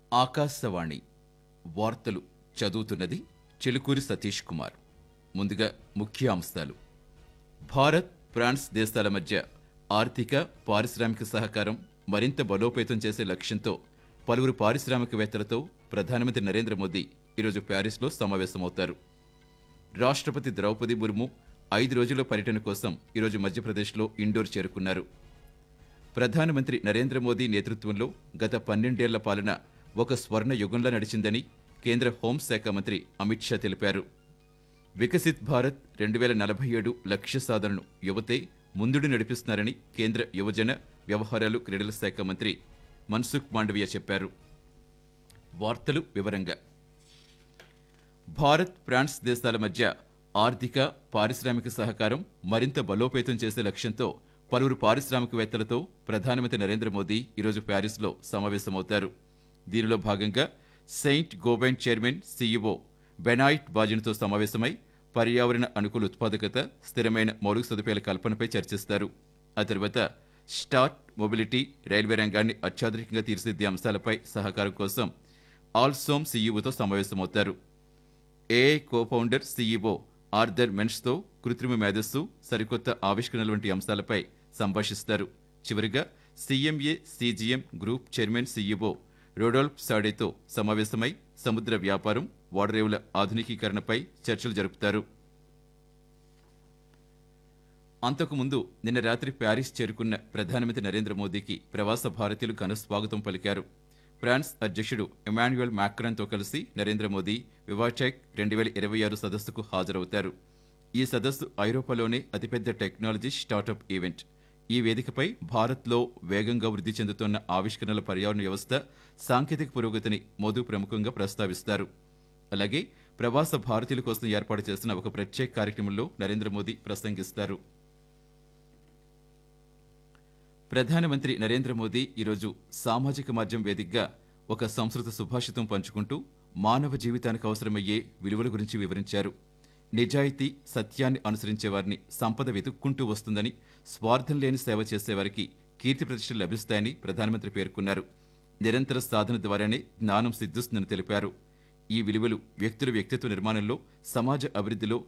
ఆకాశవాణి వార్తలు చదువుతున్నది చిలుకూరి సతీష్ కుమార్ ముందుగా ముఖ్య అంశాలు భారత్ ఫ్రాన్స్ దేశాల మధ్య ఆర్థిక పారిశ్రామిక సహకారం మరింత బలోపేతం చేసే లక్ష్యంతో పలువురు పారిశ్రామికవేత్తలతో ప్రధానమంత్రి నరేంద్ర మోదీ ఈరోజు ప్యారిస్లో సమావేశమవుతారు రాష్ట్రపతి ద్రౌపది ముర్ము ఐదు రోజుల పర్యటన కోసం ఈరోజు మధ్యప్రదేశ్లో ఇండోర్ చేరుకున్నారు ప్రధానమంత్రి నరేంద్ర మోదీ నేతృత్వంలో గత పన్నెండేళ్ల పాలన ఒక స్వర్ణ యుగంలా నడిచిందని కేంద్ర హోంశాఖ మంత్రి అమిత్ షా తెలిపారు వికసిత్ భారత్ రెండు వేల నలభై ఏడు లక్ష్య సాధనను యువతే ముందుడు నడిపిస్తున్నారని కేంద్ర యువజన వ్యవహారాలు క్రీడల శాఖ మంత్రి మన్సుఖ్ మాండవీయ చెప్పారు వార్తలు వివరంగా భారత్ ఫ్రాన్స్ దేశాల మధ్య ఆర్థిక పారిశ్రామిక సహకారం మరింత బలోపేతం చేసే లక్ష్యంతో పలువురు పారిశ్రామికవేత్తలతో ప్రధానమంత్రి నరేంద్ర మోదీ ఈరోజు ప్యారిస్లో సమావేశమవుతారు దీనిలో భాగంగా Saint Gobain chairman CEO Benoit బాజిన్తో సమావేశమై పర్యావరణ అనుకూల ఉత్పాదకత స్థిరమైన మౌలిక సదుపాయాల కల్పనపై చర్చిస్తారు ఆ తర్వాత స్టార్ట్ మొబిలిటీ రైల్వే రంగాన్ని అత్యాధునికంగా తీర్చిదిద్దే అంశాలపై సహకారం కోసం ఆల్సోమ్ సీఈఓతో సమావేశమవుతారు AI co founder CEO Arthur మెన్స్తో కృత్రిమ మేధస్సు సరికొత్త ఆవిష్కరణల వంటి అంశాలపై సంభాషిస్తారు చివరిగా CMA CGM group chairman CEO Rodolphe సాడేతో సమావేశమై సముద్ర వ్యాపారం ఓడరేవుల ఆధునికీకరణపై చర్చలు జరుపుతారు అంతకుముందు నిన్న రాత్రి ప్యారిస్ చేరుకున్న ప్రధానమంత్రి నరేంద్ర మోదీకి ప్రవాస భారతీయులు ఘన స్వాగతం పలికారు ఫ్రాన్స్ అధ్యక్షుడు ఎమాన్యుయల్ మ్యాక్రాన్తో కలిసి నరేంద్ర మోదీ వివాటెక్ రెండు వేల ఇరవై ఆరు సదస్సుకు హాజరవుతారు ఈ సదస్సు ఐరోపాలోనే అతిపెద్ద టెక్నాలజీ స్టార్టప్ ఈవెంట్ ఈ వేదికపై భారత్లో వేగంగా వృద్ధి చెందుతున్న ఆవిష్కరణల పర్యావరణ వ్యవస్థ సాంకేతిక పురోగతిని మోదీ ప్రముఖంగా ప్రస్తావిస్తారు అలాగే ప్రవాస భారతీయుల కోసం ఏర్పాటు చేసిన ఒక ప్రత్యేక కార్యక్రమంలో నరేంద్ర మోదీ ప్రసంగిస్తారు ప్రధానమంత్రి నరేంద్ర మోదీ ఈరోజు సామాజిక మాధ్యమం వేదికగా ఒక సంస్కృత సుభాషితం పంచుకుంటూ మానవ జీవితానికి అవసరమయ్యే విలువల గురించి వివరించారు నిజాయితీ సత్యాన్ని అనుసరించే వారిని సంపద వెతుక్కుంటూ వస్తుందని స్వార్థం లేని సేవ చేసేవారికి కీర్తి ప్రతిష్టలు లభిస్తాయని ప్రధానమంత్రి పేర్కొన్నారు నిరంతర సాధన ద్వారానే జ్ఞానం సిద్ధిస్తుందని తెలిపారు ఈ విలువలు వ్యక్తుల వ్యక్తిత్వ నిర్మాణంలో సమాజ అభివృద్ధిలో